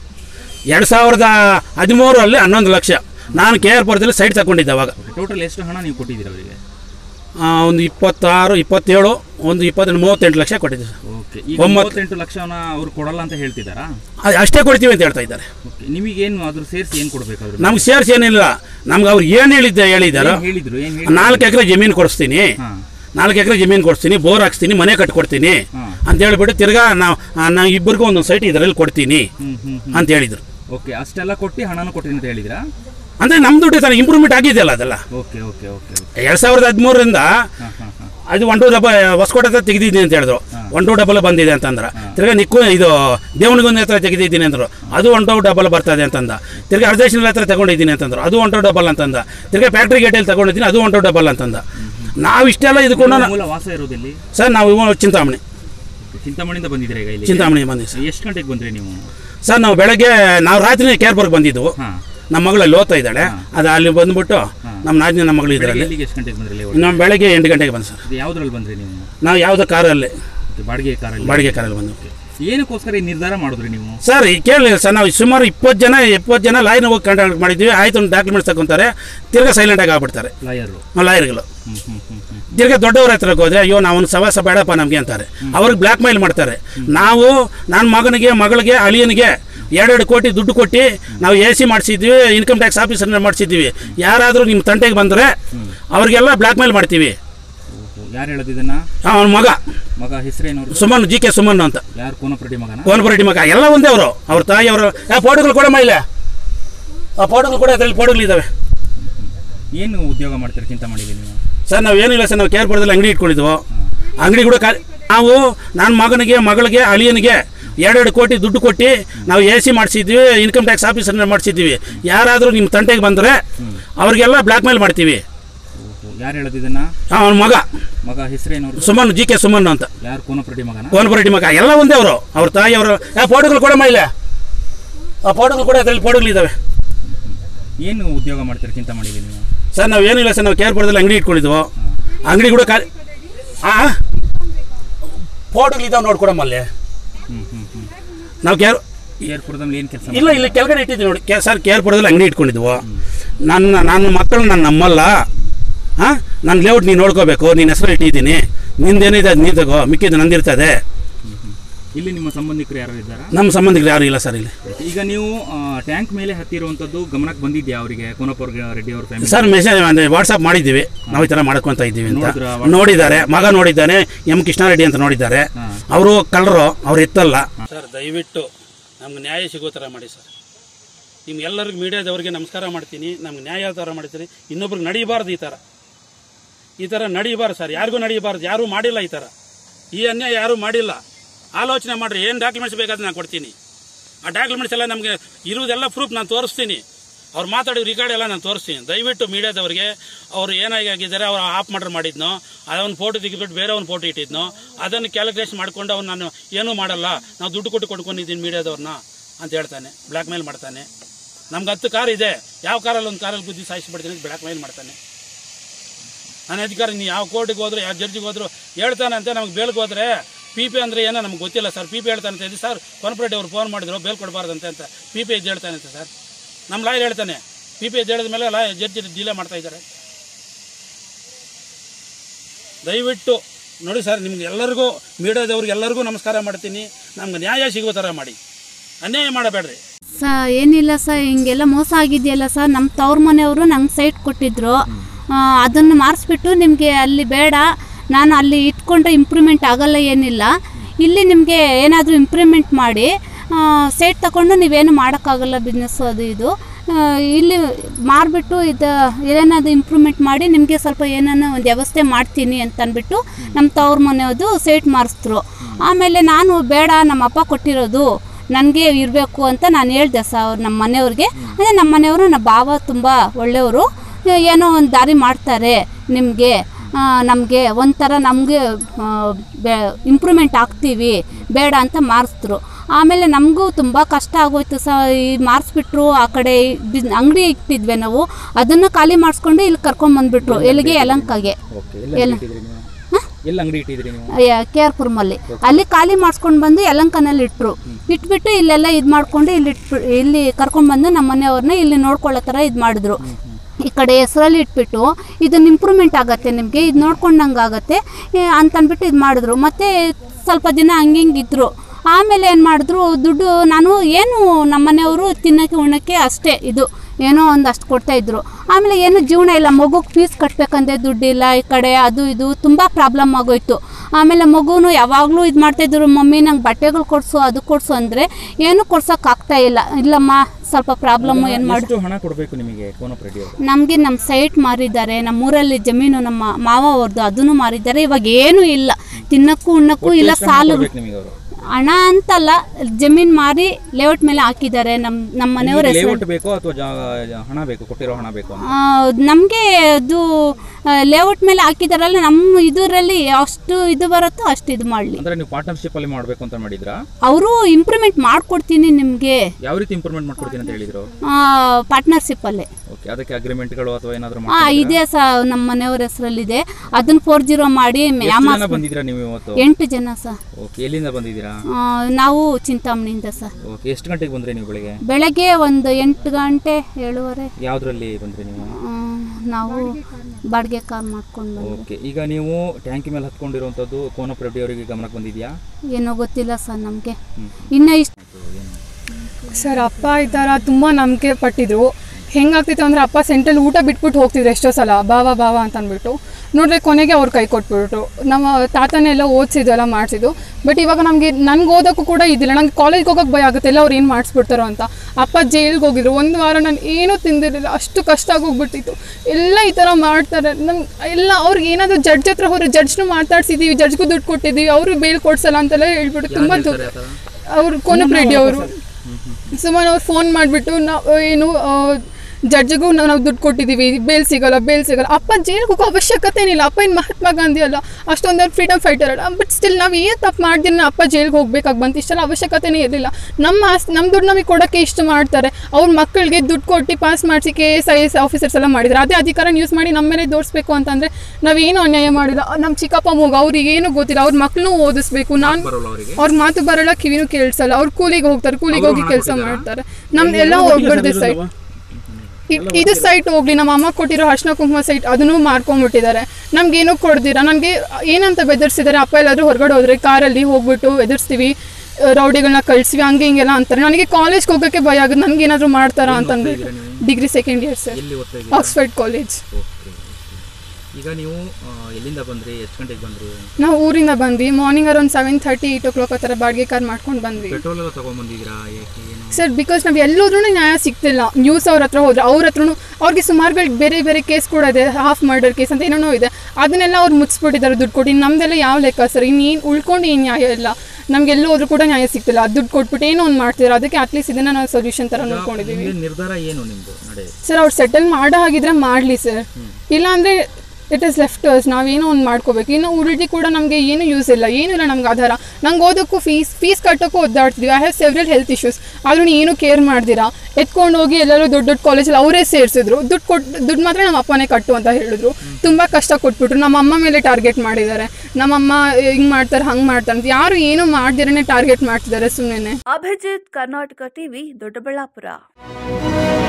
S2: ಎರಡು ಸಾವಿರದ ಹದಿಮೂರರಲ್ಲಿ ಹನ್ನೊಂದು ಲಕ್ಷ ನಾನು ಕೆ ಆರ್ ಪುರದಲ್ಲಿ ಸೈಟ್ ತಗೊಂಡಿದ್ದೆ ಅವಾಗ
S3: ಟೋಟಲ್ ಎಷ್ಟು ಹಣ ನೀವು ಕೊಟ್ಟಿದ್ದೀರಾ ಅವರಿಗೆ
S2: ಆ, ಒಂದು ಇಪ್ಪತ್ತಾರು ಇಪ್ಪತ್ತೇಳು ಒಂದು ಇಪ್ಪತ್ತೆಂಟು ಮೂವತ್ತೆಂಟು ಲಕ್ಷ ಕೊಟ್ಟಿದ್ದೆ ಸರ್
S3: ಓಕೆ ಈಗ
S2: ಒಂಬತ್ತು.
S3: ಮೂವತ್ತೆಂಟು ಲಕ್ಷನ ಅವ್ರು ಕೊಡಲ್ಲ ಅಂತ ಹೇಳ್ತಿದ್ದಾರಾ
S2: ಅದು ಅಷ್ಟೇ ಕೊಡ್ತೀವಿ ಅಂತ ಹೇಳ್ತಾ ಇದ್ದಾರೆ
S3: ಓಕೆ ನಿಮಗೇನು ಅದ್ರ ಸೇರಿಸಿ ಏನು ಕೊಡಬೇಕಾದ್ರು
S2: ನಮ್ಗೆ ಸೇರ್ಸಿ ಏನಿಲ್ಲ ನಮ್ಗೆ ಅವ್ರು ಏನು ಹೇಳಿದ್ದೆ ಹೇಳಿದ್ದಾರೋ
S3: ಏನ್ ಹೇಳಿದ್ರು ಏನು ಹೇಳಿ
S2: ನಾಲ್ಕು ಎಕರೆ ಜಮೀನು ಕೊಡಿಸ್ತೀನಿ
S3: ಹಾಂ
S2: ನಾಲ್ಕು ಎಕರೆ ಜಮೀನು ಕೊಡಿಸ್ತೀನಿ ಬೋರ್ ಹಾಕ್ಸ್ತೀನಿ ಮನೆ ಕಟ್ಕೊಡ್ತೀನಿ
S3: ಹಾಂ
S2: ಅಂತ ಹೇಳ್ಬಿಟ್ಟು ತಿರ್ಗಾ ನಾವು ನಾವು ಇಬ್ಬರಿಗೂ ಒಂದೊಂದು ಸೈಟ್ ಇದರಲ್ಲಿ ಕೊಡ್ತೀನಿ
S3: ಹ್ಞೂ ಹ್ಞೂ ಹ್ಞೂ
S2: ಅಂತ ಹೇಳಿದರು
S3: ಓಕೆ ಅಷ್ಟೆಲ್ಲ ಕೊಟ್ಟು ಹಣನ ಕೊಟ್ಟಿನಿ ಅಂತ ಹೇಳಿದ್ರಾ
S2: ಅಂದರೆ ನಮ್ಮ ದುಡ್ಡು ತಾನೆ ಇಂಪ್ರೂವ್ಮೆಂಟ್ ಆಗಿದೆಯಲ್ಲ ಅದೆಲ್ಲ
S3: ಓಕೆ ಓಕೆ ಓಕೆ ಓಕೆ
S2: ಎರಡು ಸಾವಿರದ ಹದಿಮೂರರಿಂದ
S3: ಹಾಂ ಹಾಂ ಹಾಂ
S2: ಅದು ಒನ್ ಟು ಡಬಲ್ ಹೊಸಕೋಟೆ ಹತ್ರ ತೆಗೆದಿದ್ದೀನಿ ಅಂತ ಹೇಳಿದ್ರು ಒನ್ ಟು ಡಬಲ್ ಬಂದಿದೆ ಅಂತಂದ್ರೆ ತಿರ್ಗಾ ನಿಕ್ಕು ಇದು ದೇವನಗುಂದ ಹತ್ರ ತೆಗೆದಿದ್ದೀನಿ ಅಂದರು ಅದು ಒನ್ ಟು ಡಬಲ್ ಬರ್ತದೆ ಅಂತಂದ ತಿರ್ಗಾ ಅರ್ಧೇಶನ ಹತ್ರ ತಗೊಂಡಿದ್ದೀನಿ ಅಂತಂದ್ರು ಅದು ಒನ್ ಟು ಡಬಲ್ ಅಂತಂದ ತಿರ್ಗಾ ಫ್ಯಾಕ್ಟ್ರಿ ಗೇಟಲ್ಲಿ ತಗೊಂಡಿದ್ದೀನಿ ಅದು ಒನ್ ಟು ಡಬಲ್ ಅಂತಂದ ನಾವು ಇಷ್ಟೆಲ್ಲ ಇದಕೊಂಡು
S3: ನಿಮ್ಮ ಮೂಲ ವಾಸ ಇರೋದೆಲ್ಲಿ
S2: ಸರ್ ನಾವು ಇವ ಚಿಂತಾಮಣಿ
S3: ಚಿಂತಾಮಣಿಯಿಂದ ಬಂದಿದ್ದೀರಾ ಈಗ ಇಲ್ಲಿ
S2: ಚಿಂತಾಮಣಿ ಬಂದಿವಿ ಸರ್
S3: ಎಷ್ಟು ಗಂಟೆಗೆ ಬಂದ್ರಿ ನೀವು
S2: ಸರ್ ನಾವು ಬೆಳಗ್ಗೆ ನಾವು ರಾತ್ರಿ ಕೇರ್ಬರ್ಗ್ ಬಂದಿದ್ವು
S3: ಹಾಂ
S2: ನಮ್ಮ ಮಗಳಲ್ಲಿ ಓದ್ತಾ ಇದ್ದಾಳೆ ಅದು ಅಲ್ಲಿ ಬಂದ್ಬಿಟ್ಟು ನಮ್ಮ ನಾದಿನ ನಮ್ಮ ಮಗಳು ಇದರಲ್ಲಿ
S3: ಎಲ್ಲಿಗೆ ಎಷ್ಟು ಗಂಟೆಗೆ ಬಂದ್ರಿ
S2: ನಮ್ಮ ಬೆಳಗ್ಗೆ ಎಂಟು ಗಂಟೆಗೆ ಬಂದು ಸರ್
S3: ಇದು ಯಾವ್ದ್ರಲ್ಲಿ ಬಂದ್ರಿ ನೀವು
S2: ನಾವು ಯಾವುದೋ ಕಾರಲ್ಲಿ
S3: Okay, ಬಾಡಿಗೆ ಕಾರಲ್ಲಿ
S2: ಬಾಡಿಗೆ ಕಾರಲ್ಲಿ ಬಂದು
S3: ಏನಕ್ಕೋಸ್ಕರ ಈ ನಿರ್ಧಾರ ಮಾಡಿದ್ರಿ ನೀವು
S2: ಸರ್ ಈ ಕೇಳಿ ಸರ್ ನಾವು ಸುಮಾರು ಇಪ್ಪತ್ತು ಜನ ಇಪ್ಪತ್ತು ಜನ ಲಾಯ್ನ ಹೋಗಿ ಕಾಂಟ್ಯಾಕ್ಟ್ ಮಾಡಿದ್ವಿ ಆಯ್ತು ಒಂದು ಡಾಕ್ಯುಮೆಂಟ್ಸ್ ತಗೊಂತಾರೆ ತಿರ್ಗಾ ಸೈಲೆಂಟಾಗಿ ಆಗ್ಬಿಡ್ತಾರೆ
S3: ಲಾಯರು
S2: ಲಾಯರ್ಗಳು
S3: ಹ್ಞೂ ಹ್ಞೂ ಹ್ಞೂ ಹ್ಞೂ
S2: ತಿರ್ಗಾ ದೊಡ್ಡವ್ರ ಹತ್ರಕ್ಕೆ ಹೋದ್ರೆ ಅಯ್ಯೋ ನಾವು ಸವಾಸ ಬೇಡಪ್ಪ ನಮಗೆ ಅಂತಾರೆ ಅವ್ರಿಗೆ ಬ್ಲ್ಯಾಕ್ ಮೇಲ್ ಮಾಡ್ತಾರೆ ನಾವು ನನ್ನ ಮಗನಿಗೆ ಮಗಳಿಗೆ ಅಳಿಯನಿಗೆ ಎರಡೆರಡು ಕೋಟಿ ದುಡ್ಡು ಕೊಟ್ಟು ನಾವು ಎ ಸಿ ಮಾಡಿಸಿದ್ವಿ ಇನ್ಕಮ್ ಟ್ಯಾಕ್ಸ್ ಆಫೀಸರ್ನ ಮಾಡಿಸಿದ್ವಿ ಯಾರಾದರೂ ನಿಮ್ಮ ತಂಟೆಗೆ ಬಂದರೆ ಅವ್ರಿಗೆಲ್ಲ ಬ್ಲ್ಯಾಕ್ ಮೇಲ್ ಮಾಡ್ತೀವಿ
S3: ಯಾರು ಹೇಳೋದಿದನ್ನ
S2: ಅವನ ಮಗ
S3: ಮಗ ಹೆಸರೇನವ್ರು
S2: ಸುಮನ್ ಜಿ ಕೆ ಸುಮನ್ ಅಂತ
S3: ಯಾರು ಕೋನಪ್ರಡಿ ಮಗನ
S2: ಕೋನಪರೆಡ್ಡಿ ಮಗ ಎಲ್ಲ ಒಂದೇ ಅವರು ಅವ್ರ ತಾಯಿ ಅವರ ಆ ಫೋಟೋಗಳು ಕೊಡಮ್ಮ ಇಲ್ಲ ಆ ಫೋಟೋಗಳು ಕೂಡ ಅದರಲ್ಲಿ ಫೋಟೋಗಳಿದ್ದಾವೆ
S3: ಏನು ಉದ್ಯೋಗ ಮಾಡ್ತೀರಿ ಚಿಂತಾಮಣಿಲಿ ನೀವು
S2: ಸರ್ ನಾವು ಏನಿಲ್ಲ ಸರ್ ನಾವು ಕೇರ್ಪುರದಲ್ಲಿ ಅಂಗಡಿ ಇಟ್ಕೊಂಡಿದ್ವು ಅಂಗಡಿ ಕೂಡ ಖಾಲಿ ನಾವು ನನ್ನ ಮಗನಿಗೆ ಮಗಳಿಗೆ ಅಳಿಯನಿಗೆ ಎರಡೆರಡು ಕೋಟಿ ದುಡ್ಡು ಕೊಟ್ಟು ನಾವು ಎ ಸಿ ಮಾಡಿಸಿದ್ವಿ ಇನ್ಕಮ್ ಟ್ಯಾಕ್ಸ್ ಆಫೀಸರ್ನ ಮಾಡಿಸಿದ್ವಿ ಯಾರಾದರೂ ನಿಮ್ಮ ತಂಟೆಗೆ ಬಂದರೆ ಅವ್ರಿಗೆಲ್ಲ ಬ್ಲ್ಯಾಕ್ ಮೇಲ್ ಮಾಡ್ತೀವಿ
S3: ಯಾರು ಹೇಳೋದು ಇದನ್ನ
S2: ಅವನ ಮಗ
S3: ಮಗ ಹೆಸರೇನು ಅವ್ರದ್ದು?
S2: ಸುಮನ್ ಜಿ ಕೆ ಸುಮನ್ ಅಂತ
S3: ಯಾರು ಕೋನಪ್ರೆಡ್ಡಿ ಮಗನ
S2: ಕೋನಪರೆಡ್ಡಿ ಮಗ ಎಲ್ಲ ಒಂದೇ ಅವರು ಅವ್ರ ತಾಯಿ ಅವರು ಫೋಟೋಗಳು ಕೂಡ ಮಾಡಿಲ್ಲ ಆ ಫೋಟೋಗಳು ಕೂಡ ಅದರಲ್ಲಿ ಫೋಟೋಗಳಿದ್ದಾವೆ
S3: ಏನು ಉದ್ಯೋಗ ಮಾಡ್ತೀರಿ ಚಿಂತೆ ಮಾಡಿದ್ದೀವಿ ನೀವು
S2: ಸರ್ ನಾವು ಏನಿಲ್ಲ ಸರ್ ನಾವು ಕೇರ್ಪುರದಲ್ಲಿ ಅಂಗಡಿ ಇಟ್ಕೊಂಡಿದ್ವು ಅಂಗಡಿ ಕೂಡ ಖಾಲಿ ಹಾಂ ಫೋಟೋಗಳಿದ್ದಾವೆ ನೋಡ್ಕೊಡಮ್ಮ ಅಲ್ಲಿ
S3: ಹ್ಞೂ ಹ್ಞೂ ಹ್ಞೂ
S2: ನಾವು ಕೇರ್
S3: ಏರ್ಪುರದಲ್ಲಿ ಏನು ಕೆಲಸ
S2: ಇಲ್ಲ ಇಲ್ಲಿ ಕೆಳಗಡೆ ಇಟ್ಟಿದ್ದೀವಿ ನೋಡಿ ಕೆ ಸರ್ ಕೇರ್ಪುರದಲ್ಲಿ ಅಂಗಡಿ ಇಟ್ಕೊಂಡಿದ್ವು ನನ್ನ ನನ್ನ ಮಕ್ಕಳು ನಾನು ನಮ್ಮಲ್ಲ ಹಾಂ ನನ್ನ ಲೇಔಟ್ ನೀನು ನೋಡ್ಕೋಬೇಕು ನಿನ್ನ ಹೆಸರು ಇಟ್ಟಿದ್ದೀನಿ ನಿಂದೇನಿದೆ ಅದು ನೀನು ತಗೋ ಮಿಕ್ಕಿದ್ದು ನಂದಿರ್ತದೆ
S3: ಇಲ್ಲಿ ನಿಮ್ಮ ಸಂಬಂಧಿಕರು ಯಾರು ಇದ್ದಾರಾ
S2: ನಮ್ಮ ಸಂಬಂಧಿಕರು ಯಾರು ಇಲ್ಲ ಸರ್ ಇಲ್ಲಿ
S3: ಈಗ ನೀವು ಟ್ಯಾಂಕ್ ಮೇಲೆ ಹತ್ತಿರುವಂಥದ್ದು ಗಮನಕ್ಕೆ ಬಂದಿದ್ಯಾ ಅವರಿಗೆ ಕೋನಪ್ಪ ರೆಡ್ಡಿ ಅವ್ರ ಫ್ಯಾಮಿಲಿ
S2: ಸರ್ ಮೆಸೇಜ್ ಅಂದರೆ ವಾಟ್ಸಪ್ ಮಾಡಿದ್ದೀವಿ ನಾವು ಈ ಥರ ಮಾಡ್ಕೊತ ಇದ್ದೀವಿ ಅಂತ
S3: ನೋಡಿದ್ರಾ?
S2: ನೋಡಿದ್ದಾರೆ ಮಗ ನೋಡಿದ್ದಾನೆ ಎಂ ಕೃಷ್ಣಾರೆಡ್ಡಿ ಅಂತ ನೋಡಿದ್ದಾರೆ
S3: ಹಾಂ.
S2: ಅವರು ಕಳ್ಳರು ಅವ್ರು ಎತ್ತಲ್ಲ ಸರ್ ದಯವಿಟ್ಟು ನಮ್ಗೆ ನ್ಯಾಯ ಸಿಗೋ ಥರ ಮಾಡಿ ಸರ್ ನಿಮ್ಗೆಲ್ಲರಿಗೂ ಮೀಡಿಯಾದವ್ರಿಗೆ ನಮಸ್ಕಾರ ಮಾಡ್ತೀನಿ ನಮ್ಗೆ ನ್ಯಾಯ ಥರ ಮಾಡ್ತೀನಿ ಇನ್ನೊಬ್ರಿಗೆ ನಡೀಬಾರ್ದು ಈ ಥರ ಈ ಥರ ನಡೀಬಾರ್ದು ಸರ್ ಯಾರಿಗೂ ನಡೀಬಾರ್ದು ಯಾರೂ ಮಾಡಿಲ್ಲ ಈ ಥರ ಈ ಅನ್ಯಾಯ ಯಾರೂ ಮಾಡಿಲ್ಲ ಆಲೋಚನೆ ಮಾಡಿರಿ ಏನು ಡಾಕ್ಯುಮೆಂಟ್ಸ್ ಬೇಕಾದ್ರೆ ನಾನು ಕೊಡ್ತೀನಿ ಆ ಡಾಕ್ಯುಮೆಂಟ್ಸ್ ಎಲ್ಲ ನಮಗೆ ಇರುವುದೆಲ್ಲ ಪ್ರೂಫ್ ನಾನು ತೋರಿಸ್ತೀನಿ ಅವ್ರು ಮಾತಾಡಿದ ರಿಕಾರ್ಡ್ ಎಲ್ಲ ನಾನು ತೋರಿಸ್ತೀನಿ ದಯವಿಟ್ಟು ಮೀಡಿಯಾದವ್ರಿಗೆ ಅವ್ರು ಏನಾಗಿ ಆಗಿದ್ದಾರೆ ಅವ್ರು ಆಫ್ ಮರ್ಡರ್ ಮಾಡಿದ್ನೋ ಅದೊಂದು ಫೋಟೋ ತೆಗೆದ್ಬಿಟ್ಟು ಬೇರೆ ಒಂದು ಫೋಟೋ ಇಟ್ಟಿದ್ನೋ ಅದನ್ನು ಕ್ಯಾಲ್ಕುಲೇಷನ್ ಮಾಡ್ಕೊಂಡು ಅವ್ನು ನಾನು ಏನೂ ಮಾಡಲ್ಲ ನಾವು ದುಡ್ಡು ಕೊಟ್ಟು ಕೊಡ್ಕೊಂಡಿದ್ದೀನಿ ಮೀಡಿಯಾದವ್ರನ್ನ ಅಂತ ಹೇಳ್ತಾನೆ ಬ್ಲ್ಯಾಕ್ ಮೇಲ್ ಮಾಡ್ತಾನೆ ನಮ್ಗೆ ಹತ್ತು ಕಾರ್ ಇದೆ ಯಾವ ಕಾರಲ್ಲಿ ಒಂದು ಕಾರಲ್ಲಿ ಬುದ್ಧಿ ಸಾಯಿಸ್ಬಿಡ್ತೀನಿ ಬ್ಲ್ಯಾಕ್ ಮೇಲ್ ಮಾಡ್ತಾನೆ ನನ್ನ ಅಧಿಕಾರಿ ನೀವು ಯಾವ ಕೋರ್ಟಿಗೆ ಹೋದ್ರು ಯಾವ ಜಡ್ಜಿಗೆ ಹೋದ್ರು ಹೇಳ್ತಾನಂತೆ ನಮ್ಗೆ ಬೇಲ್ಗೆ ಹೋದ್ರೆ ಪಿ ಪಿ ಅಂದರೆ ಏನೋ ನಮ್ಗೆ ಗೊತ್ತಿಲ್ಲ ಸರ್ ಪಿ ಪಿ ಹೇಳ್ತಾನಂತೆ ಇದು ಸರ್ ಕಾನ್ಪರೇಟ್ ಅವ್ರು ಫೋನ್ ಮಾಡಿದ್ರು ಬೇಲ್ ಕೊಡಬಾರ್ದಂತೆ ಅಂತ ಪಿ ಪಿ ಎದ್ದು ಹೇಳ್ತಾನಂತೆ ಸರ್ ನಮ್ಮ ಲಾಯರ್ ಹೇಳ್ತಾನೆ ಪಿ ಪಿ ಎದ್ದು ಹೇಳಿದ ಮೇಲೆ ಲಾ ಜಡ್ಜಿ ಡಿಲೇ ಮಾಡ್ತಾ ಇದ್ದಾರೆ ದಯವಿಟ್ಟು ನೋಡಿ ಸರ್ ನಿಮ್ಗೆ ಎಲ್ಲರಿಗೂ ಮೀಡಿಯಾದವ್ರಿಗೆ ಎಲ್ಲರಿಗೂ ನಮಸ್ಕಾರ ಮಾಡ್ತೀನಿ ನಮ್ಗೆ ನ್ಯಾಯ ಸಿಗೋ ಥರ ಮಾಡಿ ಅನ್ಯಾಯ ಮಾಡಬೇಡ್ರಿ
S4: ಸ ಏನಿಲ್ಲ ಸರ್ ಹಿಂಗೆಲ್ಲ ಮೋಸ ಆಗಿದೆಯಲ್ಲ ಸರ್ ನಮ್ಮ ತವ್ರ ಮನೆಯವರು ನಂಗೆ ಸೈಟ್ ಕೊಟ್ಟಿದ್ರು ಆ, ಅದನ್ನು ಮಾರಿಸ್ಬಿಟ್ಟು ನಿಮಗೆ ಅಲ್ಲಿ ಬೇಡ ನಾನು ಅಲ್ಲಿ ಇಟ್ಕೊಂಡ್ರೆ ಇಂಪ್ರೂವ್ಮೆಂಟ್ ಆಗಲ್ಲ ಏನಿಲ್ಲ ಇಲ್ಲಿ ನಿಮಗೆ ಏನಾದರೂ ಇಂಪ್ರೂವ್ಮೆಂಟ್ ಮಾಡಿ ಸೈಟ್ ತಗೊಂಡು ನೀವೇನು ಮಾಡೋಕ್ಕಾಗಲ್ಲ ಬಿಸ್ನೆಸ್ ಅದು ಇದು ಆ, ಇಲ್ಲಿ ಮಾರಿಬಿಟ್ಟು ಇದು ಏನಾದರೂ ಇಂಪ್ರೂವ್ಮೆಂಟ್ ಮಾಡಿ ನಿಮಗೆ ಸ್ವಲ್ಪ ಏನಾನ ಒಂದು ವ್ಯವಸ್ಥೆ ಮಾಡ್ತೀನಿ ಅಂತ ಅಂದ್ಬಿಟ್ಟು ನಮ್ಮ ತವ್ರ ಮನೆಯದು ಸೈಟ್ ಮಾರಿಸಿದ್ರು ಆಮೇಲೆ ನಾನು ಬೇಡ ನಮ್ಮ ಅಪ್ಪ ಕೊಟ್ಟಿರೋದು ನನಗೆ ಇರಬೇಕು ಅಂತ ನಾನು ಹೇಳ್ದೆ ಸ ಅವ್ರು ನಮ್ಮ ಮನೆಯವ್ರಿಗೆ ಅಂದರೆ ನಮ್ಮ ಮನೆಯವರು ನಮ್ಮ ಭಾವ ತುಂಬ ಒಳ್ಳೆಯವರು ಏನೋ ಒಂದು ದಾರಿ ಮಾಡ್ತಾರೆ ನಿಮಗೆ ನಮಗೆ ಒಂಥರ ನಮಗೆ ಇಂಪ್ರೂವ್ಮೆಂಟ್ ಆಗ್ತೀವಿ ಬೇಡ ಅಂತ ಮಾರಿಸಿದ್ರು ಆಮೇಲೆ ನಮಗೂ ತುಂಬ ಕಷ್ಟ ಆಗೋಯ್ತು ಸ ಈ ಮಾರಿಸ್ಬಿಟ್ರು ಆ ಕಡೆ ಬಿಸ್ ಅಂಗಡಿ ಇಟ್ಟಿದ್ವಿ ನಾವು ಅದನ್ನು ಖಾಲಿ ಮಾಡಿಸ್ಕೊಂಡು ಇಲ್ಲಿ ಕರ್ಕೊಂಬಂದ್ಬಿಟ್ರು ಎಲ್ಲಿಗೆ ಯಲಂಕಾಗೆ
S3: ಓಕೆ
S4: ಎಲ್ಲ
S3: ಎಲ್ಲ ಅಂಗಡಿ ಇಟ್ಟಿದ್ರಿ ನೀವು
S4: ಕೆ ಆರ್ ಪುರಮಲ್ಲಿ ಅಲ್ಲಿ ಖಾಲಿ ಮಾಡಿಸ್ಕೊಂಡು ಬಂದು ಯಲಂಕನಲ್ಲಿ ಇಟ್ಟರು ಇಟ್ಬಿಟ್ಟು ಇಲ್ಲೆಲ್ಲ ಇದು ಮಾಡ್ಕೊಂಡು ಇಲ್ಲಿ ಇಟ್ಬಿ ಇಲ್ಲಿ ಕರ್ಕೊಂಡ್ಬಂದು ನಮ್ಮ ಮನೆಯವ್ರನ್ನ ಇಲ್ಲಿ ನೋಡ್ಕೊಳ್ಳೋ ಥರ ಇದು ಮಾಡಿದ್ರು ಈ ಕಡೆ ಹೆಸರಲ್ಲಿ ಇಟ್ಬಿಟ್ಟು ಇದನ್ನ ಇಂಪ್ರೂವ್ಮೆಂಟ್ ಆಗತ್ತೆ ನಿಮಗೆ ಇದು ನೋಡ್ಕೊಂಡಂಗೆ ಆಗತ್ತೆ ಏ, ಅಂತ ಅಂದ್ಬಿಟ್ಟು ಇದು ಮಾಡಿದ್ರು ಮತ್ತು ಸ್ವಲ್ಪ ದಿನ ಹಂಗೆ ಹಿಂಗೆ ಇದ್ರು ಆಮೇಲೆ ಏನು ಮಾಡಿದ್ರು ದುಡ್ಡು ನಾನು ಏನು ನಮ್ಮ ಮನೆಯವರು ತಿನ್ನೋಕ್ಕೆ ಉಣ್ಣೋಕ್ಕೆ ಅಷ್ಟೇ ಇದು ಏನೋ ಒಂದು ಅಷ್ಟು ಕೊಡ್ತಾ ಇದ್ರು ಆಮೇಲೆ ಏನು ಜೀವನ ಇಲ್ಲ ಮಗುಗೆ ಫೀಸ್ ಕಟ್ಟಬೇಕಂದ್ರೆ ದುಡ್ಡಿಲ್ಲ ಈ ಕಡೆ ಅದು ಇದು ತುಂಬ ಪ್ರಾಬ್ಲಮ್ ಆಗೋಯ್ತು ಆಮೇಲೆ ಮಗುನು ಯಾವಾಗಲೂ ಇದು ಮಾಡ್ತಾಯಿದ್ರು ಮಮ್ಮಿ ನಂಗೆ ಬಟ್ಟೆಗಳು ಕೊಡಿಸು ಅದು ಕೊಡಿಸು ಅಂದರೆ ಏನು ಕೊಡ್ಸೋಕೆ ಆಗ್ತಾ ಇಲ್ಲ ಇಲ್ಲಮ್ಮ ಸ್ವಲ್ಪ ಪ್ರಾಬ್ಲಮ್ಮು ಏನು ಮಾಡಿ
S3: ಎಷ್ಟು ಹಣ ಕೊಡಬೇಕು ನಿಮಗೆ ಕೋನಪ್ಪ ರೆಡ್ಡಿ ಅವರು
S4: ನಮಗೆ ನಮ್ಮ ಸೈಟ್ ಮಾರಿದ್ದಾರೆ ನಮ್ಮೂರಲ್ಲಿ ಜಮೀನು ನಮ್ಮ ಮಾವ ಅವ್ರದ್ದು ಅದನ್ನು ಮಾರಿದ್ದಾರೆ ಇವಾಗ ಏನೂ ಇಲ್ಲ ತಿನ್ನಕ್ಕೂ ಉಣ್ಣಕ್ಕೂ ಇಲ್ಲ ಸಾಲು
S3: ಕೊಡ್ಬೇಕು ನಿಮಗೆ ಅವರು
S4: ಹಣ ಅಂತಲ್ಲ ಜಮೀನ್ ಮಾರಿ ಲೇಔಟ್ ಮೇಲೆ ಹಾಕಿದ್ದಾರೆ ನಮ್ಮ ನಮ್ಮ ಮನೆಯವ್ರ ಹೆಸರು
S3: ಲೇಔಟ್ ಬೇಕೋ ಅಥವಾ ಜಾ- ಹಣ ಬೇಕು ಕೊಟ್ಟಿರೋ ಹಣ ಬೇಕು ಅಂತ
S4: ನಮಗೆ ಅದು ಲೇಔಟ್ ಮೇಲೆ ಹಾಕಿದಾರಲ್ಲ ನಮ್ಮ ಇದರಲ್ಲಿ ಅಷ್ಟು ಇದು ಬರುತ್ತೋ ಅಷ್ಟು ಇದು ಮಾಡಲಿ
S3: ಅಂದ್ರೆ ನೀವು ಪಾರ್ಟ್ನರ್ಶಿಪ್ ಅಲ್ಲಿ ಮಾಡಬೇಕು ಅಂತ ಮಾಡಿದ್ರಾ
S4: ಅವರು ಇಂಪ್ರೂವ್ಮೆಂಟ್ ಮಾಡಿಕೊಡ್ತೀನಿ ನಿಮಗೆ
S3: ಯಾವ ರೀತಿ ಇಂಪ್ರೂವ್ಮೆಂಟ್ ಮಾಡ್ಕೊಡ್ತೀನಿ ಅಂತ ಹೇಳಿದ್ರು
S4: ಪಾರ್ಟ್ನರ್ಶಿಪ್ಪಲ್ಲೇ
S3: ಓಕೆ ಅದಕ್ಕೆ ಅಗ್ರಿಮೆಂಟ್ಗಳು ಅಥವಾ ಏನಾದರೂ
S4: ಹಾಂ ಇದೆ ಸ ನಮ್ಮ ಮನೆಯವ್ರ ಹೆಸರಲ್ಲಿದೆ ಅದನ್ನ ಫೋರ್ ಜೀರೋ ಮಾಡಿ ಯಾಮ
S3: ಜನ ಬಂದಿದ್ದೀರಾ ನೀವು ಇವತ್ತು
S4: ಎಂಟು ಜನ ಸರ್
S3: ಓಕೆ ಎಲ್ಲಿಂದ ಬಂದಿದ್ದೀರಾ
S4: ನಾವು ಚಿಂತಾಮಣಿಯಿಂದ ಸರ್
S3: ಓಕೆ ಎಷ್ಟು ಗಂಟೆಗೆ ಬಂದ್ರಿ ನೀವು ಬೆಳಿಗ್ಗೆ
S4: ಬೆಳಗ್ಗೆ ಒಂದು ಎಂಟು ಗಂಟೆ ಏಳುವರೆ
S3: ಯಾವ್ದ್ರಲ್ಲಿ ಬಂದ್ರಿ ನೀವು
S4: ಆ, ನಾವು ಬಾಡಿಗೆ ಕಾರ್ ಮಾಡ್ಕೊಂಡು ಬಂದ್ವಿ
S3: ಓಕೆ ಈಗ ನೀವು ಟ್ಯಾಂಕಿ ಮೇಲೆ ಹತ್ಕೊಂಡಿರುವಂಥದ್ದು ಕೋನಪ್ಪ ರೆಡ್ಡಿ ಅವರಿಗೆ ಗಮನಕ್ಕೆ ಬಂದಿದ್ಯಾ
S4: ಏನೋ ಗೊತ್ತಿಲ್ಲ ಸರ್ ನಮಗೆ ಇನ್ನು ಇಷ್ಟು
S5: ಸರ್ ಅಪ್ಪ ಈ ಥರ ತುಂಬ ನಂಬಿಕೆ ಪಟ್ಟಿದ್ರು ಹೆಂಗಾಗ್ತಿತ್ತು ಅಂದರೆ ಅಪ್ಪ ಸೆಂಟ್ರಲ್ಲಿ ಊಟ ಬಿಟ್ಬಿಟ್ಟು ಹೋಗ್ತಿದ್ರು ಎಷ್ಟೋ ಸಲ ಬಾವ ಬಾವ ಅಂತ ಅಂದ್ಬಿಟ್ಟು ನೋಡಿದ್ರೆ ಕೊನೆಗೆ ಅವ್ರು ಕೈ ಕೊಟ್ಬಿಟ್ರು ನಮ್ಮ ತಾತನೆಲ್ಲ ಓದಿಸಿದ್ದು ಎಲ್ಲ ಮಾಡಿಸಿದ್ದು ಬಟ್ ಇವಾಗ ನಮಗೆ ನನ್ಗೆ ಓದೋಕ್ಕೂ ಕೂಡ ಇದಿಲ್ಲ ನಂಗೆ ಕಾಲೇಜ್ಗೆ ಹೋಗೋಕೆ ಭಯ ಆಗುತ್ತೆ ಎಲ್ಲ ಅವ್ರು ಏನು ಮಾಡಿಸ್ಬಿಡ್ತಾರೋ ಅಂತ ಅಪ್ಪ ಜೈಲಿಗೆ ಹೋಗಿದ್ರು ಒಂದು ವಾರ ನಾನು ಏನೂ ತಿಂದಿರಲಿಲ್ಲ ಅಷ್ಟು ಕಷ್ಟ ಆಗೋಗ್ಬಿಟ್ಟಿತ್ತು ಎಲ್ಲ ಈ ಥರ ಮಾಡ್ತಾರೆ ನಮ್ಗೆ ಎಲ್ಲ ಅವ್ರಿಗೆ ಏನಾದರೂ ಜಡ್ಜ್ ಹತ್ರ ಹೋದ್ರೆ ಜಡ್ಜ್ನು ಮಾತಾಡ್ಸಿದ್ದೀವಿ ಜಡ್ಜ್ಗೂ ದುಡ್ಡು ಕೊಟ್ಟಿದ್ದೀವಿ ಅವರು ಬೇಲ್ ಕೊಡ್ಸಲ್ಲ ಅಂತೆಲ್ಲ ಹೇಳ್ಬಿಟ್ಟು ತುಂಬ ಅವ್ರು ಕೋನಪ್ ರೆಡ್ಡಿ ಅವರು ಸುಮಾರು ಅವ್ರು ಫೋನ್ ಮಾಡಿಬಿಟ್ಟು ನಾವು ಏನು ಜಡ್ಜಿಗೂ ನಾವು ನಾವು ದುಡ್ಡು ಕೊಟ್ಟಿದ್ದೀವಿ ಬೇಲ್ ಸಿಗಲ್ಲ ಬೇಲ್ ಸಿಗಲ್ಲ ಅಪ್ಪ ಜೈಲಿಗೆ ಹೋಗೋ ಅವಶ್ಯಕತೆ ಏನಿಲ್ಲ ಅಪ್ಪ ಏನು ಮಹಾತ್ಮ ಗಾಂಧಿ ಅಲ್ಲ ಅಷ್ಟೊಂದು ಫ್ರೀಡಮ್ ಫೈಟರ್ ಅಲ್ಲ ಬಟ್ ಸ್ಟಿಲ್ ನಾವು ಏನು ತಪ್ಪು ಮಾಡ್ದಿನ ಅಪ್ಪ ಜೈಲಿಗೆ ಹೋಗ್ಬೇಕಾಗಿ ಬಂತು ಇಷ್ಟೆಲ್ಲ ಅವಶ್ಯಕತೆನೇ ಇರಲಿಲ್ಲ ನಮ್ಮ ಆಸ್ತಿ ನಮ್ಮ ದುಡ್ಡು ನಮಗೆ ಕೊಡೋಕ್ಕೆ ಇಷ್ಟು ಮಾಡ್ತಾರೆ ಅವ್ರ ಮಕ್ಕಳಿಗೆ ದುಡ್ಡು ಕೊಟ್ಟು ಪಾಸ್ ಮಾಡಿಸಿ K S I S officers ಎಲ್ಲ ಮಾಡಿದ್ದಾರೆ ಅದೇ ಅಧಿಕಾರನ ಯೂಸ್ ಮಾಡಿ ನಮ್ಮ ಮೇಲೆ ತೋರಿಸ್ಬೇಕು ಅಂತಂದರೆ ನಾವೇನು ಅನ್ಯಾಯ ಮಾಡಿಲ್ಲ ನಮ್ಮ ಚಿಕ್ಕಪ್ಪ ಮಗ ಅವ್ರಿಗೆ ಏನು ಗೊತ್ತಿಲ್ಲ ಅವ್ರ ಮಕ್ಕಳನ್ನೂ ಓದಿಸ್ಬೇಕು ನಾನು
S3: ಬರೋಲ್ಲ ಅವರಿಗೆ
S5: ಅವ್ರ ಮಾತು ಬರಲ್ಲ ಕಿವಿನೂ ಕೇಳಿಸಲ್ಲ ಅವ್ರು ಕೂಲಿಗೆ ಹೋಗ್ತಾರೆ ಕೂಲಿಗೆ ಹೋಗಿ ಕೆಲಸ ಮಾಡ್ತಾರೆ ನಮ್ದೆಲ್ಲ ಒಬ್ಬರದೇ ಸೈಟ್ ಇ- ಇದು ಸೈಟ್ ಹೋಗ್ಲಿ ನಮ್ಮ ಅಮ್ಮ ಕೊಟ್ಟಿರೋ ಅರ್ಶಿನ ಕುಂಕುಮ ಸೈಟ್ ಅದನ್ನು ಮಾರ್ಕೊಂಡ್ಬಿಟ್ಟಿದ್ದಾರೆ ನಮ್ಗೇನು ಕೊಡ್ದಿರ ನನಗೆ ಏನಂತ ಬೆದರ್ಸಿದ್ದಾರೆ ಅಪ್ಪ ಎಲ್ಲಾದ್ರೂ ಹೊರಗಡೆ ಹೋದ್ರೆ ಕಾರಲ್ಲಿ ಹೋಗ್ಬಿಟ್ಟು ಎದುರಿಸ್ತೀವಿ ರೌಡಿಗಳನ್ನ ಕಳಿಸ್ವಿ ಹಂಗೆ ಹಿಂಗೆಲ್ಲ ಅಂತಾರೆ ನನಗೆ ಕಾಲೇಜ್ಗೆ ಹೋಗೋಕ್ಕೆ ಭಯ ಆಗುತ್ತೆ ನನಗೆ ಏನಾದರೂ ಮಾಡ್ತಾರಾ ಅಂತ ಅಂದ್ಬಿಟ್ಟು ಡಿಗ್ರಿ ಸೆಕೆಂಡ್ ಇಯರ್ ಸರ್
S3: ಎಲ್ಲಿ ಓದ್ತಾ ಇದ್ದೀರಾ
S5: ಆಕ್ಸ್ಫರ್ಡ್ ಕಾಲೇಜ್
S3: ಓಕೆ ಈಗ ನೀವು ಆ, ಎಲ್ಲಿಂದ ಬಂದ್ರಿ ಎಷ್ಟು ಗಂಟೆಗೆ ಬಂದ್ರಿ
S5: ನಾವು ಊರಿಂದ ಬಂದ್ವಿ morning around seven thirty eight o'clock ಆ ಥರ ಬಾಡಿಗೆ ಕಾರ್ ಮಾಡ್ಕೊಂಡು ಬಂದ್ವಿ
S3: ಪೆಟ್ರೋಲ್ ಎಲ್ಲ ತಗೊಂಡ್ಬಂದಿದ್ದೀರಾ ಯಾಕೆ ಏನು
S5: ಸರ್ ಬಿಕಾಸ್ ನಾವು ಎಲ್ಲೋದ್ರೂ ನ್ಯಾಯ ಸಿಗ್ತಿಲ್ಲ ನ್ಯೂಸ್ ಅವ್ರ ಹತ್ರ ಹೋದ್ರೆ ಅವ್ರ ಹತ್ರನು ಅವ್ರಿಗೆ ಸುಮಾರುಗಳು ಬೇರೆ ಬೇರೆ ಕೇಸ್ ಕೂಡ ಇದೆ ಹಾಫ್ ಮರ್ಡರ್ ಕೇಸ್ ಅಂತ ಏನೇನೋ ಇದೆ ಅದನ್ನೆಲ್ಲ ಅವ್ರು ಮುಚ್ಚಿಬಿಟ್ಟಿದ್ದಾರೆ ದುಡ್ಡು ಕೊಟ್ಟು ಇನ್ನು ನಮ್ದೆಲ್ಲ ಯಾವ ಲೆಕ್ಕ ಸರ್ ಇನ್ನೇನು ಉಳ್ಕೊಂಡು ಏನು ನ್ಯಾಯ ಇಲ್ಲ ನಮ್ಗೆ ಎಲ್ಲೋ ಹೋದ್ರೂ ಕೂಡ ನ್ಯಾಯ ಸಿಗ್ತಿಲ್ಲ ದುಡ್ಡು ಕೊಟ್ಬಿಟ್ಟು ಏನೋ ಒಂದು ಮಾಡ್ತಿದ್ದಾರೆ ಅದಕ್ಕೆ ಅಟ್ಲೀಸ್ಟ್ ಇದನ್ನ ನಾವು ಸೊಲ್ಯೂಷನ್ ಥರ ನೋಡ್ಕೊಂಡಿದ್ದೀವಿ
S3: ಮುಂದಿನ ನಿರ್ಧಾರ ಏನು ನಿಮ್ಮದು ನಡೆ
S5: ಸರ್ ಅವ್ರು ಸೆಟಲ್ ಮಾಡೋ ಹಾಗಿದ್ರೆ ಮಾಡಲಿ ಸರ್ ಇಲ್ಲಾಂದರೆ ಇಟ್ ಇಸ್ ಲೆಫ್ಟ್ ಅಸ್ ನಾವೇನೋ ಒಂದು ಮಾಡ್ಕೋಬೇಕು ಇನ್ನು ಉಳಿದು ಕೂಡ ನಮಗೆ ಏನು ಯೂಸ್ ಇಲ್ಲ ಏನೂ ಇಲ್ಲ ನಮ್ಗೆ ಆಧಾರ ನಂಗೆ ಓದೋಕ್ಕೂ ಫೀಸ್ ಫೀಸ್ ಕಟ್ಟೋಕ್ಕೂ ಒದ್ದಾಡ್ತಿದ್ವಿ I have several health issues ಆದ್ರೂ ಏನು ಕೇರ್ ಮಾಡ್ದಿರಾ ಎತ್ಕೊಂಡು ಹೋಗಿ ಎಲ್ಲರೂ ದೊಡ್ಡ ದೊಡ್ಡ ಕಾಲೇಜಲ್ಲಿ ಅವರೇ ಸೇರಿಸಿದ್ರು ದುಡ್ಡು ಕೊಟ್ಟು ದುಡ್ಡು ಮಾತ್ರ ನಮ್ಮ ಅಪ್ಪನೇ ಕಟ್ಟು ಅಂತ ಹೇಳಿದ್ರು ತುಂಬ ಕಷ್ಟ ಕೊಟ್ಬಿಟ್ರು ನಮ್ಮ ಅಮ್ಮ ಮೇಲೆ ಟಾರ್ಗೆಟ್ ಮಾಡಿದ್ದಾರೆ ನಮ್ಮಮ್ಮ ಹಿಂಗೆ ಮಾಡ್ತಾರೆ ಹಂಗೆ ಮಾಡ್ತಾರೆ ಅಂತ ಯಾರು ಏನೂ ಮಾಡ್ದಿರೇ ಟಾರ್ಗೆಟ್ ಮಾಡ್ತಿದ್ದಾರೆ ಸುಮ್ಮನೆ
S1: ಅಭಿಜಿತ್ ಕರ್ನಾಟಕ ಟಿವಿ ದೊಡ್ಡಬಳ್ಳಾಪುರ